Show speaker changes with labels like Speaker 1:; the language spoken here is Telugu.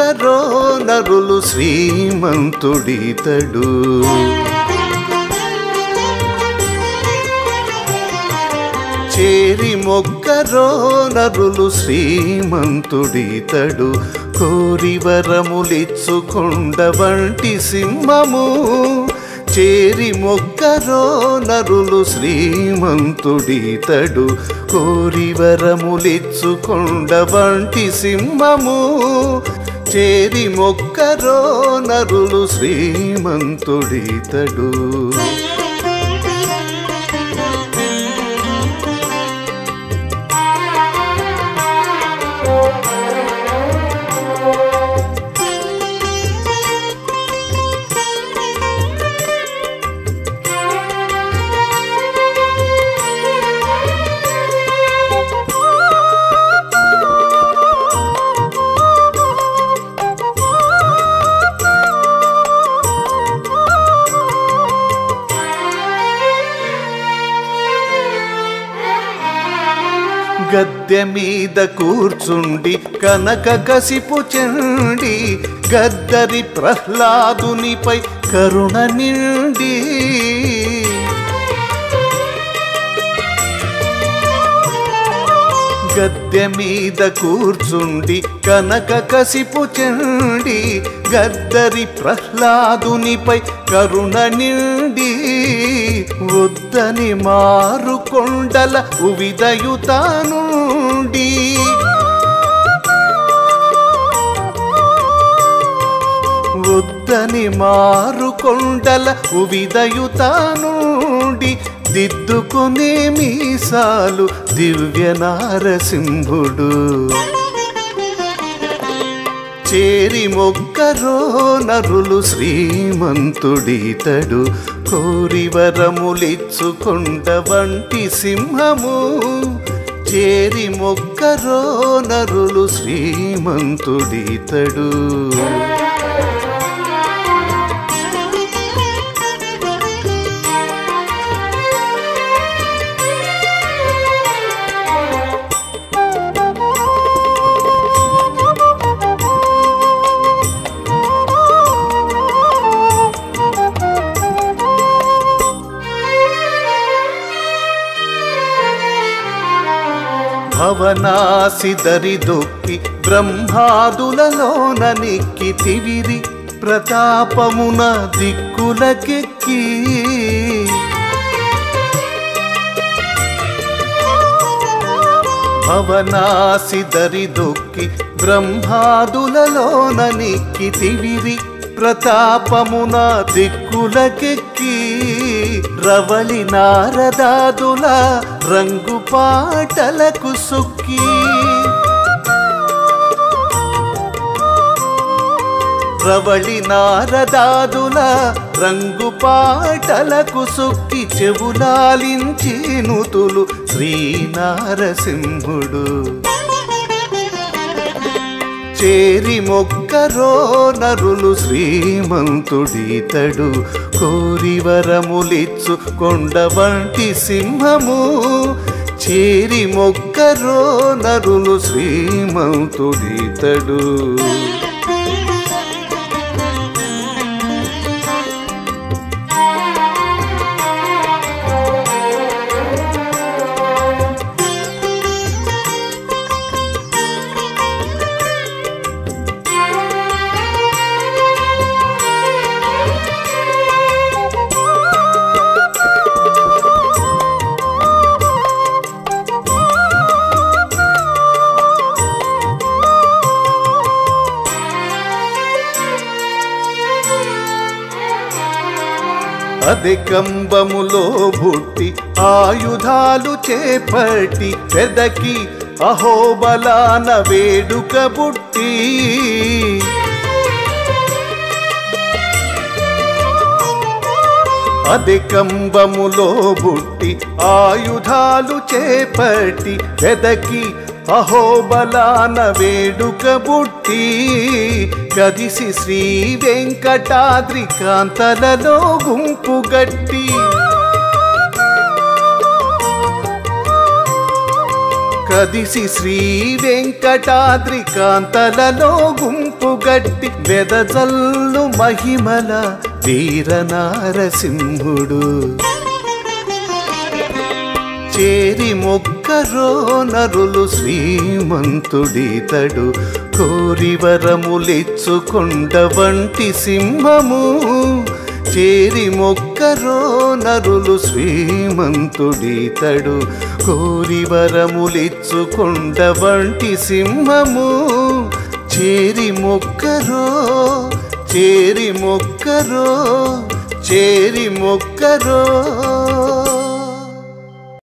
Speaker 1: మొక్కరో నరులు శ్రీమంతుడితడు చేరి మొక్కరో నరులు శ్రీమంతుడితడు కోరి వరములిచ్చుకొండ వంటి సింహము చేరి మొక్కరో నరులు శ్రీమంతుడితడు కోరి వరములిచ్చుకొండ వంటి సింహము చేరి మొక్కరో నరులు శ్రీమంతుడితడు గద్దె మీద కూర్చుండి కనక కసిపు చెండి గద్దరి ప్రహ్లాదునిపై కరుణ నిండి గద్దె మీద కూర్చుండి కనక కసిపు చెండి గద్దరి ప్రహ్లాదునిపై కరుణ నిండి వద్దని మారు కొండల ఉవిదయుతానుండి వద్దని మారు కొండల ఉవిదయుతానుండి దిద్దుకునే మీసాలు దివ్య నారసింహుడు చేరి మొక్కరో నరులు శ్రీమంతుడితడు కోరి వరములిచ్చుకొండ వంటి సింహము చేరి మొక్కరో నరులు శ్రీమంతుడితడు భవనాసిదరి దొక్కి బ్రహ్మాదులలోన నిక్కి తివిరి ప్రతాపమున దిక్కులకెక్కి భవనాసిదరి దొక్కి బ్రహ్మాదులలోన నిక్కి తివిరి ప్రతాపమున దిక్కులకెక్కి రవళి నారదాదుల రంగు పాటలకు సొక్కి రవళి నారదాదుల రంగు పాటలకు సొక్కి చెవులాలించి నుతులు శ్రీనారసింహుడు చేరి మొక్కరో నరులు శ్రీమంతుడితడు కోరి వరములిచ్చు కొండ వంటి సింహము చేరి మొక్కరో నరులు శ్రీమంతుడితడు అధికంబములో బుట్టి ఆయుధాలు చేపట్టి పెదకి అహోబలాన వేడుక బుట్టి అధికంబములో బుట్టి ఆయుధాలు చేపట్టి పెదకి అహోబలాన వేడుక బుట్టి కదిసి శ్రీ వెంకటాద్రి కాంతలలో గుంపు గట్టి కదిసి శ్రీ వెంకటాద్రి కాంతలలో గుంపు గట్టి వెదజల్లు మహిమల వీర నారసింహుడు చేరి మొక్కరో నరులు శ్రీమంతుడితడు కోరి వరములిచ్చుకొండ వంటి సింహము చేరి మొక్కరో నరులు శ్రీమంతుడితడు కోరి వరములిచ్చుకొండ వంటి సింహము చేరి మొక్కరో చేరి మొక్కరో చేరి మొక్కరో